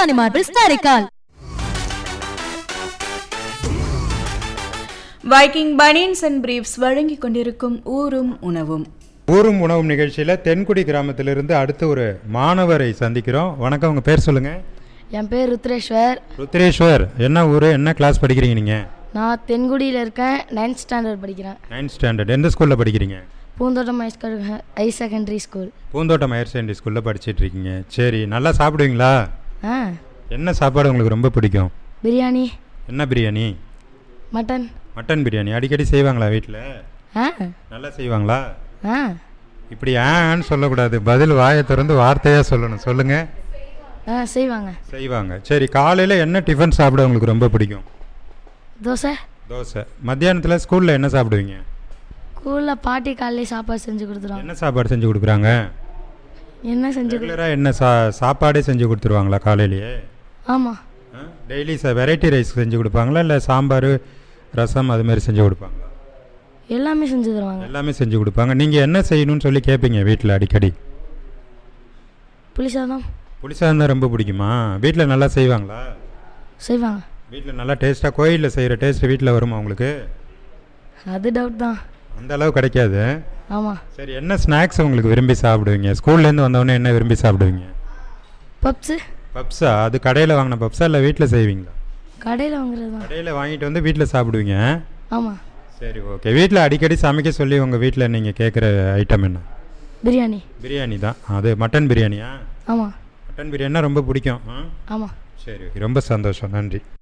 Multani marbles Karaikal Viking banians and briefs வழங்கிக் கொண்டிருக்கும் ஊரும் உணவும் ஊரும் உணவும் நிகழ்ச்சியில் தென்குடி கிராமத்திலிருந்து அடுத்து ஒரு மாணவரை சந்திக்கிறோம் வணக்கம் உங்கள் பேர் சொல்லுங்கள் என் பேர் ருத்ரேஸ்வர் ருத்ரேஸ்வர் என்ன ஊர் என்ன கிளாஸ் படிக்கிறீங்க நீங்கள் நான் தென்குடியில் இருக்கேன் நைன்த் ஸ்டாண்டர்ட் படிக்கிறேன் நைன்த் ஸ்டாண்டர்ட் எந்த ஸ்கூலில் படிக்கிறீங்க Poonthottam high school high secondary school Poonthottam higher secondary ஸ்கூலில் படிச்சிட்டு இருக்கீங்க சரி நல்லா சாப்பிடுவீங்களா ஆ என்ன சாப்பாடு உங்களுக்கு ரொம்ப பிடிக்கும் பிரியாணி என்ன பிரியாணி மட்டன் மட்டன் பிரியாணி அடிக்கடி செய்வாங்களா வீட்டில் ஆ நல்லா செய்வாங்களா ஆ இப்படி ஆன்னு சொல்லக்கூடாது பதில் வாயை திறந்து வார்த்தையாக சொல்லணும் சொல்லுங்கள் ஆ செய்வாங்க செய்வாங்க சரி காலையில் என்ன டிஃபன் சாப்பிட உங்களுக்கு ரொம்ப பிடிக்கும் தோசை தோசை மத்தியானத்தில் ஸ்கூலில் என்ன சாப்பிடுவீங்க ஸ்கூலில் பாட்டி காலையிலே சாப்பாடு செஞ்சு கொடுத்துருவாங்க என்ன சாப்பாடு செஞ்சு கொடுக்குறாங்க என்ன செஞ்சு கொடு ரெகுலராக என்ன சா சாப்பாடே செஞ்சு கொடுத்துருவாங்களா காலையிலேயே ஆமாம் டெய்லி ச வெரைட்டி ரைஸ் செஞ்சு கொடுப்பாங்களா இல்லை சாம்பார் ரசம் அது மாதிரி செஞ்சு கொடுப்பாங்களா எல்லாமே செஞ்சு தருவாங்க எல்லாமே செஞ்சு கொடுப்பாங்க நீங்கள் என்ன செய்யணும்னு சொல்லி கேட்பீங்க வீட்டில் அடிக்கடி புளிசாதம் புளிசாதம் தான் ரொம்ப பிடிக்குமா வீட்டில் நல்லா செய்வாங்களா செய்வாங்க வீட்டில் நல்லா டேஸ்ட்டாக கோயிலில் செய்கிற டேஸ்ட் வீட்டில் வருமா உங்களுக்கு அது டவுட் தான் அந்த அளவு கிடைக்காது ஆமாம் சரி என்ன ஸ்நாக்ஸ் உங்களுக்கு விரும்பி சாப்பிடுவீங்க ஸ்கூல்லேருந்து வந்தவொடனே என்ன விரும்பி சாப்பிடுவீங்க பப்ஸு பப்ஸா அது கடையில் வாங்கின பப்ஸா இல்லை வீட்டில் செய்வீங்களா கடையில் வாங்குறது தான் கடையில் வாங்கிட்டு வந்து வீட்டில் சாப்பிடுவீங்க ஆமாம் சரி ஓகே வீட்டில் அடிக்கடி சமைக்க சொல்லி உங்கள் வீட்டில் நீங்கள் கேட்குற ஐட்டம் என்ன பிரியாணி பிரியாணி தான் அது மட்டன் பிரியாணியா ஆமாம் மட்டன் பிரியாணினா ரொம்ப பிடிக்கும் ஆ ஆமாம் சரி ஓகே ரொம்ப சந்தோஷம் நன்றி